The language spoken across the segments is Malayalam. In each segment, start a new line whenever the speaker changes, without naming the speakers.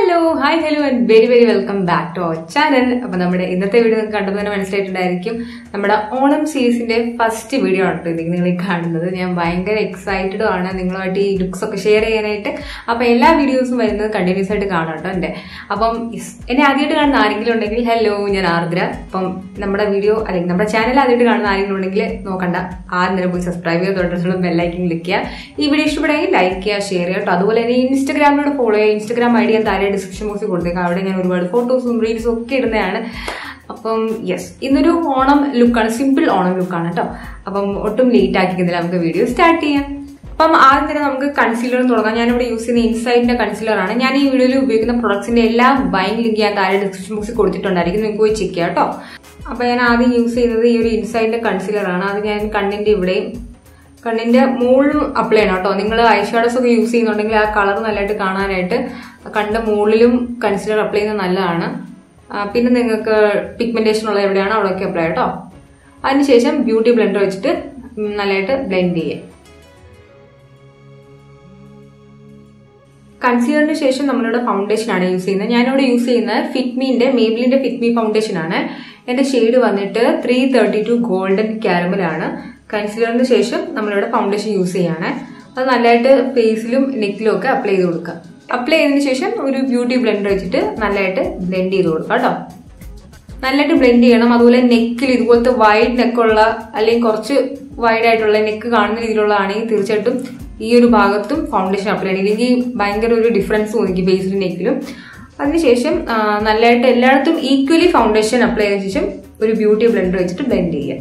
hello hi hello and very very welcome back to our channel അപ്പൊ നമ്മുടെ ഇന്നത്തെ വീഡിയോ നിങ്ങൾക്ക് കണ്ടപ്പോൾ തന്നെ മനസ്സിലായിട്ടുണ്ടായിരിക്കും നമ്മുടെ ഓണം സീരീസിന്റെ ഫസ്റ്റ് വീഡിയോ ആണ് കേട്ടോ നിങ്ങൾ ഈ കാണുന്നത് ഞാൻ ഭയങ്കര എക്സൈറ്റഡ് ആണ് നിങ്ങളുമായിട്ട് ഈ ലുക്സ് ഒക്കെ ഷെയർ ചെയ്യാനായിട്ട് അപ്പൊ എല്ലാ വീഡിയോസും വരുന്നത് കണ്ടിന്യൂസ് ആയിട്ട് കാണാം കേട്ടോ എന്റെ അപ്പം yes, എന്നെ ആദ്യമായിട്ട് കാണുന്ന ആരെങ്കിലും ഉണ്ടെങ്കിൽ ഹലോ ഞാൻ ആർദ്ര അപ്പം നമ്മുടെ വീഡിയോ അല്ലെങ്കിൽ നമ്മുടെ ചാനൽ ആദ്യമായിട്ട് കാണുന്ന ആരെങ്കിലും ഉണ്ടെങ്കിൽ നോക്കണ്ട ആദ്യം തന്നെ പോയി സബ്സ്ക്രൈബ് ചെയ്യുക തൊട്ടുള്ള ബെല്ലൈക്കൻ ക്ലിക്ക് ചെയ്യുക ഈ വീഡിയോ ഇഷ്ടപ്പെടുമെങ്കിൽ ലൈക്ക് ചെയ്യുക ഷെയർ ചെയ്യുക കേട്ടോ അതുപോലെ തന്നെ ഇൻസ്റ്റാഗ്രാമിലൂടെ ഫോളോ ചെയ്യുക ഇൻസ്റ്റാഗ്രാം ഐ ഡി ഞാൻ താഴെ ഡിസ്ക്രിപ്ഷൻ ബോക്സിൽ കൊടുത്തേക്കാം അവിടെ ഞാൻ ഒരുപാട് ഫോട്ടോസും റീൽസും ഒക്കെ ഇടുന്നതാണ് അപ്പം യെസ് ഇന്നൊരു ഓണം ലുക്കാണ് സിമ്പിൾ ഓണം ലുക്കാണ് കേട്ടോ അപ്പം ഒട്ടും ലേറ്റ് ആക്കിക്കുന്നില്ല നമുക്ക് വീഡിയോ സ്റ്റാർട്ട് ചെയ്യാം അപ്പം ആദ്യം തന്നെ നമുക്ക് കൺസീലർ തുടങ്ങാം ഞാനിവിടെ യൂസ് ചെയ്യുന്ന ഇൻസൈഡിന്റെ കൺസീലർ ആണ് ഞാൻ ഈ വീഡിയോയിൽ ഉപയോഗിക്കുന്ന പ്രൊഡക്ട്സിന്റെ എല്ലാ ബൈങ് ലിങ്ക് ഞാൻ താഴെ ഡിസ്ക്രിപ്ഷൻ ബോക്സിൽ കൊടുത്തിട്ടുണ്ടായിരിക്കും നിങ്ങൾക്ക് പോയി ചെക്ക് ചെയ്യാം കേട്ടോ അപ്പൊ ഞാൻ ആദ്യം യൂസ് ചെയ്യുന്നത് ഈ ഒരു ഇൻസൈഡിന്റെ കൺസീലർ ആണ് അത് ഞാൻ കണ്ണിന്റെ ഇവിടെയും കണ്ണിന്റെ മുകളിലും അപ്ലൈ ചെയ്യണം കേട്ടോ നിങ്ങൾ ഐഷാഡോസ് ഒക്കെ യൂസ് ചെയ്യുന്നുണ്ടെങ്കിൽ ആ കളർ നല്ലതായിട്ട് കാണാനായിട്ട് കണ്ണിന്റെ മുകളിലും കൺസീലർ അപ്ലൈ ചെയ്യുന്നത് നല്ലതാണ് ആ, പിന്നെ നിങ്ങൾക്ക് പിഗ്മെന്റേഷൻ ഉള്ള എവിടെയാണോ അവിടെയൊക്കെ അപ്ലൈ കേട്ടോ അതിനുശേഷം ബ്യൂട്ടി ബ്ലെൻഡർ വെച്ചിട്ട് ഉം, നല്ലതായിട്ട് ബ്ലെൻഡ് ചെയ്യുക കൺസീലറിന് ശേഷം നമ്മളിവിടെ ഫൗണ്ടേഷൻ ആണ് യൂസ് ചെയ്യുന്നത് ഞാനിവിടെ യൂസ് ചെയ്യുന്നത് ഫിറ്റ്മീന്റെ മേബിലിന്റെ ഫിറ്റ്മി ഫൗണ്ടേഷൻ ആണ് എന്റെ ഷെയ്ഡ് വന്നിട്ട് three thirty two golden caramel ആണ് കൺസീലറിന് ശേഷം നമ്മളിവിടെ ഫൗണ്ടേഷൻ യൂസ് ചെയ്യാണ് അത് നല്ലതായിട്ട് ഫേസിലും നെക്കിലും ഒക്കെ അപ്ലൈ ചെയ്ത് കൊടുക്കുക അപ്ലൈ ചെയ്തതിന് ശേഷം ഒരു ബ്യൂട്ടി ബ്ലെൻഡർ വെച്ചിട്ട് നല്ലതായിട്ട് ബ്ലെൻഡ് ചെയ്ത് കൊടുക്കുക കേട്ടോ നല്ലതായിട്ട് ബ്ലെൻഡ് ചെയ്യണം അതുപോലെ നെക്കിൽ ഇതുപോലത്തെ വൈഡ് നെക്കുള്ള അല്ലെങ്കിൽ കുറച്ച് വൈഡ് ആയിട്ടുള്ള നെക്ക് കാണുന്ന രീതിയിലുള്ളതാണെങ്കിൽ തീർച്ചയായിട്ടും ഈ ഒരു ഭാഗത്തും ഫൗണ്ടേഷൻ അപ്ലൈ ചെയ്യണം ഇല്ലെങ്കിൽ ഭയങ്കര ഒരു ഡിഫറൻസ് തോന്നിക്കും ഫേസിലും നെക്കിലും അതിനുശേഷം ആ, നല്ലതായിട്ട് എല്ലായിടത്തും ഈക്വലി ഫൗണ്ടേഷൻ അപ്ലൈ ചെയ്തതിനു ശേഷം ഒരു ബ്യൂട്ടി ബ്ലെൻഡർ വെച്ചിട്ട് ബ്ലെൻഡ് ചെയ്യുക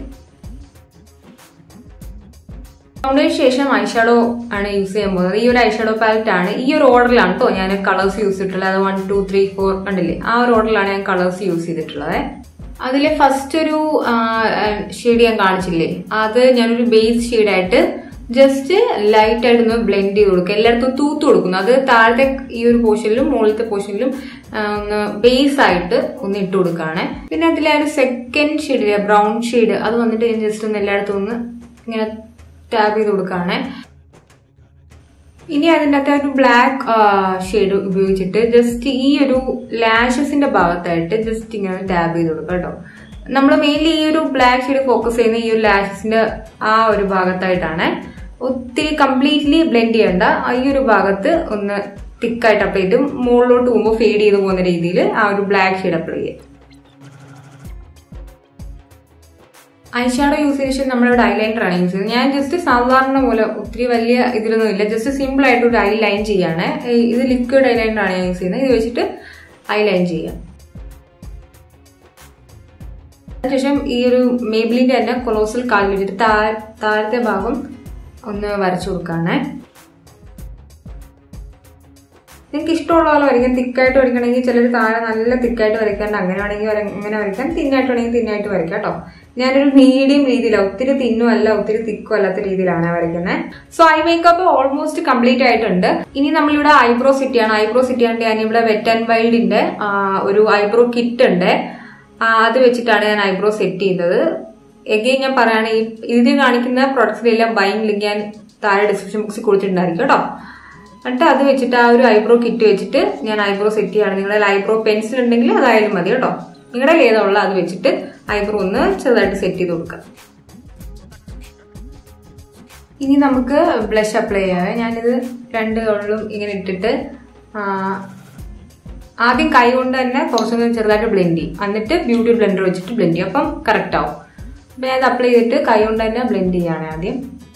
ഫൗണ്ടേഷൻ ശേഷം ഐഷാഡോ ആണ് യൂസ് ചെയ്യാൻ പോകുന്നത് ഈ ഒരു ഐഷാഡോ പാലറ്റ് ആണ് ഈ ഒരു ഓർഡറിലാണ് കേട്ടോ ഞാൻ കളേഴ്സ് യൂസ് ചെയ്തിട്ടുള്ളത് അത് വൺ ടു ത്രീ ഫോർ കണ്ടില്ലേ ആ ഒരു ഓർഡറിലാണ് ഞാൻ കളേഴ്സ് യൂസ് ചെയ്തിട്ടുള്ളത് അതിലെ ഫസ്റ്റ് ഒരു ഷെയ്ഡ് ഞാൻ കാണിച്ചില്ലേ അത് ഞാനൊരു ബേസ് ഷെയ്ഡായിട്ട് ജസ്റ്റ് ലൈറ്റ് ആയിട്ട് ഒന്ന് ബ്ലെൻഡ് ചെയ്ത് കൊടുക്കുക എല്ലായിടത്തും തൂത്ത് കൊടുക്കുന്നു അത് താഴത്തെ ഈ ഒരു പോർഷനിലും മുകളിലത്തെ പോർഷനിലും ഒന്ന് ബേസ് ആയിട്ട് ഒന്ന് ഇട്ട് കൊടുക്കുകയാണ് പിന്നെ അതിലെ ആ ഒരു സെക്കൻഡ് ഷെയ്ഡിലെ ബ്രൗൺ ഷെയ്ഡ് അത് വന്നിട്ട് ഞാൻ ജസ്റ്റ് ഒന്ന് എല്ലായിടത്തും ഒന്ന് ഇങ്ങനെ ടാബ് ചെയ്ത് കൊടുക്കുകയാണ് ഇനി അതിൻ്റെ അകത്ത് ഒരു ബ്ലാക്ക് ഷെയ്ഡ് ഉപയോഗിച്ചിട്ട് ജസ്റ്റ് ഈ ഒരു ലാഷസിന്റെ ഭാഗത്തായിട്ട് ജസ്റ്റ് ഇങ്ങനെ ടാബ് ചെയ്ത് കൊടുക്കുക കേട്ടോ നമ്മൾ മെയിൻലി ഈ ഒരു ബ്ലാക്ക് ഷെയ്ഡ് ഫോക്കസ് ചെയ്യുന്ന ഈ ഒരു ലാഷസിന്റെ ആ ഒരു ഭാഗത്തായിട്ടാണ് ഒത്തിരി കംപ്ലീറ്റ്ലി ബ്ലെൻഡ് ചെയ്യേണ്ട ഈ ഒരു ഭാഗത്ത് ഒന്ന് തിക്കായിട്ട് അപ്ലൈ ചെയ്ത് മുകളിലോട്ട് പോകുമ്പോൾ ഫെയ്ഡ് ചെയ്ത് പോകുന്ന രീതിയിൽ ആ ഒരു ബ്ലാക്ക് ഷെയ്ഡ് അപ്ലൈ ചെയ്യുക ഐഷാഡോ യൂസ് ചെയ്ത ശേഷം നമ്മളിവിടെ ഐലൈനർ ആണ് യൂസ് ചെയ്യുന്നത് ഞാൻ ജസ്റ്റ് സാധാരണ പോലെ ഒത്തിരി വലിയ ഇതിലൊന്നും ഇല്ല ജസ്റ്റ് സിമ്പിൾ ആയിട്ട് ഒരു ഐ ലൈൻ ചെയ്യാണ് ഈ- ഇത് ലിക്വിഡ് ഐലൈനർ ആണ് ഞാൻ യൂസ് ചെയ്യുന്നത് ഇത് വെച്ചിട്ട് ഐ ലൈൻ ചെയ്യാം അതിനുശേഷം ഈ ഒരു മേബിലിന്റെ തന്നെ കൊളോസൽ കാലിൽ വെച്ചിട്ട് താ- താഴത്തെ ഭാഗം ഒന്ന് വരച്ചു കൊടുക്കാണ് നിങ്ങൾക്ക് ഇഷ്ടമുള്ള പോലെ വരയ്ക്കാം തിക്കായിട്ട് വരയ്ക്കണമെങ്കിൽ ചിലർ താഴെ നല്ല തിക്കായിട്ട് വരയ്ക്കാണ്ട് അങ്ങനെ വേണമെങ്കിൽ വര- അങ്ങനെ വരയ്ക്കാം തിന്നായിട്ട് വേണമെങ്കിൽ തിന്നായിട്ട് വരയ്ക്കാം കേട്ടോ ഞാനൊരു മീഡിയം രീതിയിലാണ് ഒത്തിരി തിന്നും അല്ല ഒത്തിരി തിക്കും അല്ലാത്ത രീതിയിലാണ് വരയ്ക്കുന്നത് so eye makeup almost complete ആയിട്ടുണ്ട് ഇനി നമ്മളിവിടെ ഐബ്രോ സെറ്റ് ചെയ്യണം ഐബ്രോ സെറ്റ് ചെയ്യാണ്ട് ഞാനിവിടെ വെറ്റ് ആൻഡ് വൈൽഡിന്റെ ആ, ഒരു ഐബ്രോ കിറ്റ് ഉണ്ട് ആ, അത് വെച്ചിട്ടാണ് ഞാൻ ഐബ്രോ സെറ്റ് ചെയ്തത് എഗെയിൻ ഞാൻ പറയാണ് ഈ ഇതിൽ കാണിക്കുന്ന പ്രൊഡക്ട്സിലെല്ലാം ബൈങ് ലിങ്ക് ഞാൻ താഴെ ഡിസ്ക്രിപ്ഷൻ ബോക്സിൽ കൊടുത്തിട്ടുണ്ടായിരിക്കും കേട്ടോ എന്നിട്ട് അത് വെച്ചിട്ട് ആ ഒരു ഐബ്രോ കിറ്റ് വെച്ചിട്ട് ഞാൻ ഐബ്രോ സെറ്റ് ചെയ്യാണ് നിങ്ങളുടെ ഐബ്രോ പെൻസിൽ ഉണ്ടെങ്കിൽ അതായാലും മതി കേട്ടോ നിങ്ങളുടെ ഏതാ ഉള്ള അത് വെച്ചിട്ട് ഐബ്രോ ഒന്ന് ചെറുതായിട്ട് സെറ്റ് ചെയ്ത് കൊടുക്കാം ഇനി നമുക്ക് ബ്ലഷ് അപ്ലൈ ചെയ്യാം ഞാനിത് രണ്ട് കവിളും ഇങ്ങനെ ഇട്ടിട്ട് ആ, ആദ്യം കൈ കൊണ്ട് തന്നെ കുറച്ചൊന്ന് ചെറുതായിട്ട് ബ്ലെൻഡ് ചെയ്യും എന്നിട്ട് ബ്യൂട്ടി ബ്ലെൻഡർ വെച്ചിട്ട് ബ്ലെൻഡ് ചെയ്യും അപ്പം കറക്റ്റ് ആവും അപ്പം ഞാൻ അത് അപ്ലൈ ചെയ്തിട്ട് കൈ കൊണ്ട് തന്നെ ബ്ലെൻഡ് ചെയ്യാണ് ആദ്യം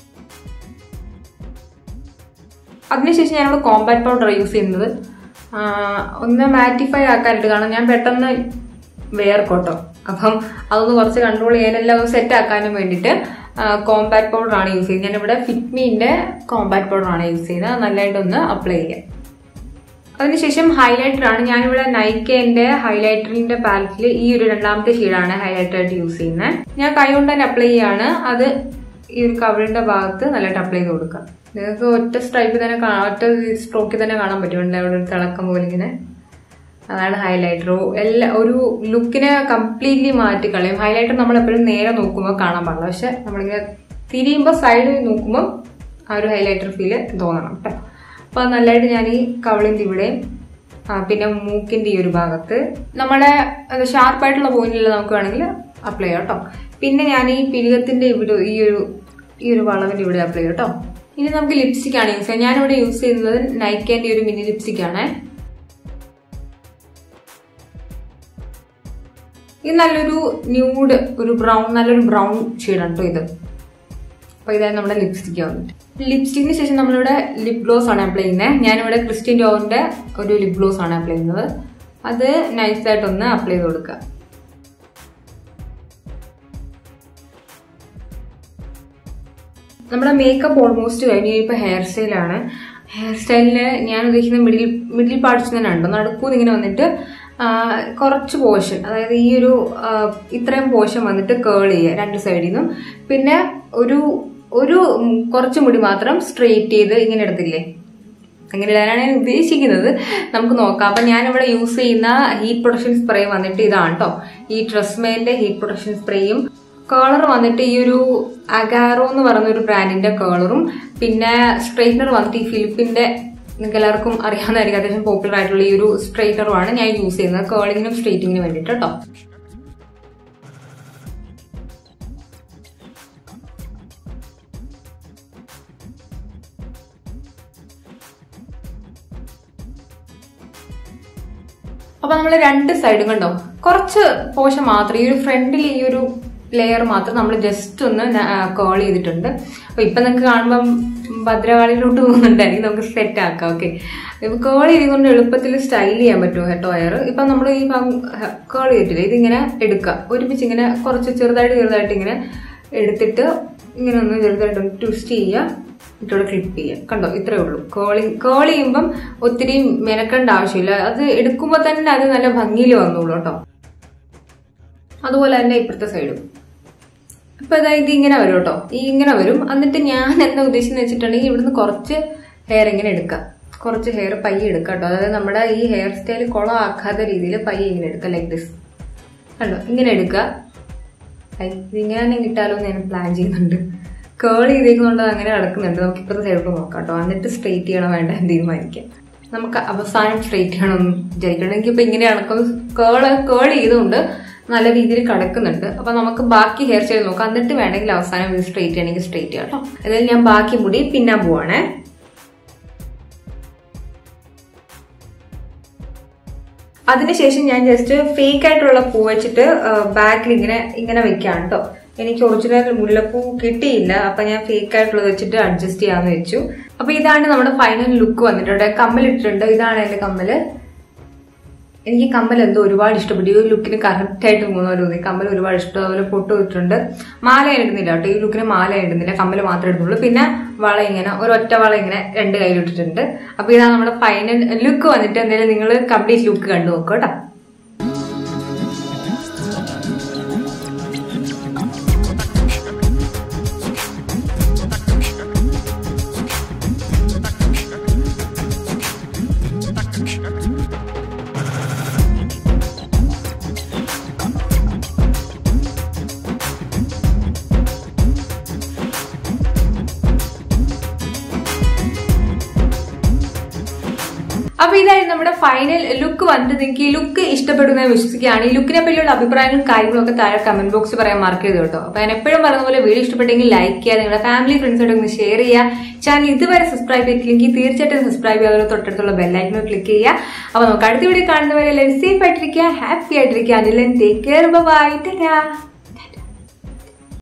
അതിനുശേഷം ഞാനിവിടെ കോമ്പാക്ട് പൗഡർ യൂസ് ചെയ്യുന്നത് ആ, ഒന്ന് മാറ്റിഫൈ ആക്കാനായിട്ട് കാരണം ഞാൻ പെട്ടെന്ന് വേർക്കോട്ടോ അപ്പം അതൊന്ന് കുറച്ച് കൺട്രോൾ ചെയ്യാനെല്ലാം ഒന്ന് സെറ്റ് ആക്കാനും വേണ്ടിയിട്ട് കോമ്പാക്ട് പൗഡർ ആണ് യൂസ് ചെയ്യുന്നത് ഞാനിവിടെ ഫിറ്റ്മീന്റെ കോമ്പാക്ട് പൗഡർ ആണ് യൂസ് ചെയ്യുന്നത് അത് നല്ലതായിട്ടൊന്ന് അപ്ലൈ ചെയ്യാം അതിനുശേഷം ഹൈലൈറ്റർ ആണ് ഞാനിവിടെ നൈക്കേന്റെ ഹൈലൈറ്ററിന്റെ പാലറ്റിൽ ഈ ഒരു രണ്ടാമത്തെ ഷെയ്ഡാണ് ഹൈലൈറ്റർ ആയിട്ട് യൂസ് ചെയ്യുന്നത് ഞാൻ കൈ കൊണ്ട് തന്നെ അപ്ലൈ ചെയ്യാണ് അത് ഈ ഒരു കവിളിന്റെ ഭാഗത്ത് നല്ലതായിട്ട് അപ്ലൈ ചെയ്ത് കൊടുക്കാം നിങ്ങൾക്ക് ഒറ്റ സ്ട്രൈപ്പിൽ തന്നെ കാണാം ഒറ്റ സ്ട്രോക്കിൽ തന്നെ കാണാൻ പറ്റും അവിടെ ഒരു തിളക്കം പോലെ ഇങ്ങനെ അതാണ് ഹൈലൈറ്റർ എല്ലാ ഒരു ലുക്കിനെ കംപ്ലീറ്റ്ലി മാറ്റി കളയും ഹൈലൈറ്റർ നമ്മൾ എപ്പോഴും നേരെ നോക്കുമ്പോൾ കാണാൻ പാടില്ല പക്ഷെ നമ്മളിങ്ങനെ തിരിയുമ്പോൾ സൈഡിൽ നോക്കുമ്പോൾ ആ ഒരു ഹൈലൈറ്റർ ഫീല് തോന്നണം കേട്ടോ അപ്പൊ അത് നല്ലതായിട്ട് ഞാൻ ഈ കവളിന്റെ ഇവിടെ ആ, പിന്നെ മൂക്കിന്റെ ഈ ഒരു ഭാഗത്ത് നമ്മുടെ ഷാർപ്പായിട്ടുള്ള പോയിന്റിൽ നമുക്ക് വേണമെങ്കിൽ അപ്ലൈ ചെയ്യാം കേട്ടോ പിന്നെ ഞാൻ ഈ പിരികത്തിന്റെ ഇവിടെ ഈ ഒരു ഈ ഒരു വളവിന്റെ ഇവിടെ അപ്ലൈ ചെയ്യാം കേട്ടോ ഇനി നമുക്ക് ലിപ്സ്റ്റിക് ആണ് യൂസ് ചെയ്യാം ഞാനിവിടെ യൂസ് ചെയ്യുന്നത് നൈക്കേന്റെ ഒരു മിനി ലിപ്സ്റ്റിക് ആണ് ഇത് നല്ലൊരു ന്യൂഡ് ഒരു ബ്രൗൺ നല്ലൊരു ബ്രൗൺ ഷെയ്ഡാണ് കേട്ടോ ഇത് അപ്പൊ ഇതായിരുന്നു നമ്മുടെ ലിപ്സ്റ്റിക് വന്നിട്ട് ലിപ്സ്റ്റിക്കിന് ശേഷം നമ്മളിവിടെ ലിപ് ഗ്ലോസ് ആണ് അപ്ലൈ ചെയ്യുന്നത് ഞാനിവിടെ ക്രിസ്ത്യൻ ഡോറിന്റെ ഒരു ലിപ് ഗ്ലോസ് ആണ് അപ്ലൈ ചെയ്യുന്നത് അത് നൈസായിട്ടൊന്ന് അപ്ലൈ ചെയ്ത് കൊടുക്കുക നമ്മുടെ മേക്കപ്പ് ഓൾമോസ്റ്റ് കഴിഞ്ഞു ഇപ്പൊ ഹെയർ സ്റ്റൈലാണ് ഹെയർ സ്റ്റൈലിന് ഞാൻ ഉദ്ദേശിക്കുന്ന മിഡിൽ മിഡിൽ പാർട്സ് തന്നെ ഉണ്ട് നടുക്കൂന്ന് ഇങ്ങനെ വന്നിട്ട് ആ, കുറച്ച് പോർഷൻ അതായത് ഈ ഒരു ആ, ഇത്രയും പോർഷൻ വന്നിട്ട് കേൾ ചെയ്യുക രണ്ട് സൈഡിൽ നിന്നും പിന്നെ ഒരു ഒരു ഉം, കുറച്ച് മുടി മാത്രം സ്ട്രെയിറ്റ് ചെയ്ത് ഇങ്ങനെ എടുത്തില്ലേ അങ്ങനെ ഇടാനാണ് ഞാൻ ഉദ്ദേശിക്കുന്നത് നമുക്ക് നോക്കാം അപ്പൊ ഞാനിവിടെ യൂസ് ചെയ്യുന്ന ഹീറ്റ് പ്രൊട്ടക്ഷൻ സ്പ്രേ വന്നിട്ട് ഇതാണ് കേട്ടോ ഈ ട്രസ്മേലിന്റെ ഹീറ്റ് പ്രൊട്ടക്ഷൻ സ്പ്രേയും കേളർ വന്നിട്ട് ഈ ഒരു അഗാറോ എന്ന് പറയുന്ന ഒരു ബ്രാൻഡിന്റെ കേളറും പിന്നെ സ്ട്രെയിറ്റ്നർ വന്നിട്ട് ഈ ഫിലിപ്പിന്റെ നിങ്ങൾക്ക് എല്ലാവർക്കും അറിയാവുന്നതായിരിക്കും അത്യാവശ്യം പോപ്പുലർ ആയിട്ടുള്ള ഈ ഒരു സ്ട്രെയിറ്ററുമാണ് ഞാൻ യൂസ് ചെയ്യുന്നത് കേളിങ്ങിനും സ്ട്രെയിറ്റിങ്ങിനും വേണ്ടിയിട്ട് കേട്ടോ അപ്പൊ നമ്മൾ രണ്ട് സൈഡും കണ്ടോ കുറച്ച് പോഷൻ മാത്രം ഈ ഒരു ഫ്രണ്ടിൽ ഈ ഒരു ലെയർ മാത്രം നമ്മൾ ജസ്റ്റ് ഒന്ന് കേൾ ചെയ്തിട്ടുണ്ട് അപ്പൊ ഇപ്പൊ നിങ്ങൾക്ക് കാണുമ്പം ഭദ്രകാളിയിലോട്ട് പോകുന്നുണ്ടായിരിക്കും നമുക്ക് സെറ്റ് ആക്കാം ഓക്കെ ഇപ്പൊ കേൾ ചെയ്തുകൊണ്ട് എളുപ്പത്തിൽ സ്റ്റൈൽ ചെയ്യാൻ പറ്റും ഹെട്ടോ ഹെയർ ഇപ്പൊ നമ്മൾ ഈ കേൾ ചെയ്തിട്ടില്ലേ ഇതിങ്ങനെ എടുക്കുക ഒരുമിച്ച് ഇങ്ങനെ കുറച്ച് ചെറുതായിട്ട് ചെറുതായിട്ട് ഇങ്ങനെ എടുത്തിട്ട് ഇങ്ങനെ ഒന്ന് ചെറുതായിട്ട് ഒന്ന് ട്വിസ്റ്റ് ചെയ്യുക ഇട്ടോടെ ക്ലിപ്പ് ചെയ്യാം കണ്ടോ ഇത്രേ ഉള്ളൂ കോളിങ് കോൾ ചെയ്യുമ്പം ഒത്തിരി മെനക്കേണ്ട ആവശ്യമില്ല അത് എടുക്കുമ്പോൾ തന്നെ അത് നല്ല ഭംഗിയിൽ വന്നോളൂ കേട്ടോ അതുപോലെ തന്നെ ഇപ്പുറത്തെ സൈഡും ഇപ്പൊ അതായത് ഇത് ഇങ്ങനെ വരും കേട്ടോ ഈ ഇങ്ങനെ വരും എന്നിട്ട് ഞാൻ എന്താ ഉദ്ദേശിക്കുന്നത് വെച്ചിട്ടുണ്ടെങ്കിൽ ഇവിടുന്ന് കുറച്ച് ഹെയർ ഇങ്ങനെ എടുക്കാം കുറച്ച് ഹെയർ പയ്യെ എടുക്കാം കേട്ടോ അതായത് നമ്മുടെ ഈ ഹെയർ സ്റ്റൈൽ കുളമാക്കാത്ത രീതിയിൽ പയ്യെ ഇങ്ങനെ എടുക്കാം ലൈക്ക് ദിസ് കണ്ടോ ഇങ്ങനെ എടുക്കുക ഐ, ഇതിങ്ങനെ തന്നെ കിട്ടാലോ എന്ന് ഞാൻ പ്ലാൻ ചെയ്യുന്നുണ്ട് കേൾ ചെയ്തേക്കുന്നുണ്ട് അത് അങ്ങനെ നടക്കുന്നുണ്ട് നമുക്ക് ഇപ്പുറത്തെ സൈഡിലോട്ട് നോക്കാം കേട്ടോ എന്നിട്ട് സ്ട്രെയിറ്റ് ചെയ്യണോ വേണ്ട എന്ന് തീരുമാനിക്കാം നമുക്ക് അവസാനം സ്ട്രെയിറ്റ് ചെയ്യണമെന്ന് വിചാരിക്കണമെങ്കിൽ ഇപ്പൊ ഇങ്ങനെ നടക്കുന്നു കേള് കേൾ ചെയ്തുകൊണ്ട് നല്ല രീതിയിൽ കിടക്കുന്നുണ്ട് അപ്പൊ നമുക്ക് ബാക്കി ഹെയർ സ്റ്റൈൽ നോക്കാം എന്നിട്ട് വേണമെങ്കിൽ അവസാനം ഇത് സ്ട്രെയിറ്റ് ചെയ്യണമെങ്കിൽ സ്ട്രെയിറ്റ് ചെയ്യാം കേട്ടോ അതായത് ഞാൻ ബാക്കി മുടി പിന്നാൻ പോവാണേ അതിനുശേഷം ഞാൻ ജസ്റ്റ് ഫേക്ക് ആയിട്ടുള്ള പൂ വെച്ചിട്ട് ബാക്കിൽ ഇങ്ങനെ ഇങ്ങനെ വെക്കാണ് കേട്ടോ എനിക്ക് ഒറിജിനൽ മുല്ലപ്പൂ കിട്ടിയില്ല അപ്പൊ ഞാൻ ഫേക്ക് ആയിട്ടുള്ളത് വെച്ചിട്ട് അഡ്ജസ്റ്റ് ചെയ്യാന്ന് വെച്ചു അപ്പൊ ഇതാണ് നമ്മുടെ ഫൈനൽ ലുക്ക് വന്നിട്ടുണ്ട് കമ്മൽ ഇട്ടിട്ടുണ്ട് ഇതാണ് എന്റെ കമ്മല് എനിക്ക് കമ്മൽ എന്തോ ഒരുപാട് ഇഷ്ടപ്പെട്ടു ഈ ഒരു ലുക്കിന് കറക്റ്റ് ആയിട്ട് പോകുന്ന പോലെ തോന്നി കമ്മൽ ഒരുപാട് ഇഷ്ടം അതുപോലെ പൊട്ട് ഇട്ടിട്ടുണ്ട് മാല ഞാൻ ഇടുന്നില്ല കേട്ടോ ഈ ലുക്കിന് മാല ഞാൻ ഇടുന്നില്ല കമ്മൽ മാത്രമേ ഇടുന്നുള്ളൂ പിന്നെ വള ഇങ്ങനെ ഒരു ഒറ്റ വള ഇങ്ങനെ രണ്ട് കയ്യിൽ ഇട്ടിട്ടുണ്ട് അപ്പൊ ഇതാണ് നമ്മുടെ ഫൈനൽ ലുക്ക് വന്നിട്ട് എന്തായാലും നിങ്ങൾ കംപ്ലീറ്റ് ലുക്ക് കണ്ടു നോക്കുക കേട്ടോ അപ്പൊ ഇതായിരുന്നു നമ്മുടെ ഫൈനൽ ലുക്ക് വന്നിട്ട് നിങ്ങൾക്ക് ഈ ലുക്ക് ഇഷ്ടപ്പെടുന്ന വിശ്വസിക്കുകയാണ് ഈ ലുക്കിനെ പറ്റിയുള്ള അഭിപ്രായങ്ങളും കാര്യങ്ങളും ഒക്കെ താഴെ കമന്റ് ബോക്സിൽ പറയാൻ മാർക്ക് ചെയ്തു കേട്ടോ അപ്പൊ ഞാൻ എപ്പോഴും പറയുന്ന പോലെ വീഡിയോ ഇഷ്ടപ്പെട്ടെങ്കിൽ ലൈക്ക് ചെയ്യുക നിങ്ങളുടെ ഫാമിലി ഫ്രണ്ട്സായിട്ട് ഒന്ന് ഷെയർ ചെയ്യുക ചാനൽ ഇതുവരെ സബ്സ്ക്രൈബ് ചെയ്തിട്ടില്ലെങ്കിൽ തീർച്ചയായിട്ടും സബ്സ്ക്രൈബ് ചെയ്യുക അതുപോലെ തൊട്ടടുത്തുള്ള ബെല്ലൈക്കൺ ക്ലിക്ക് ചെയ്യുക അപ്പൊ നമുക്ക് അടുത്ത വീഡിയോ കാണുന്നവരെ സേഫ് ആയിട്ടിരിക്കുക ഹാപ്പി ആയിട്ടിരിക്കുക അതിലും ടേക്ക് കെയർ ബൈ ടാ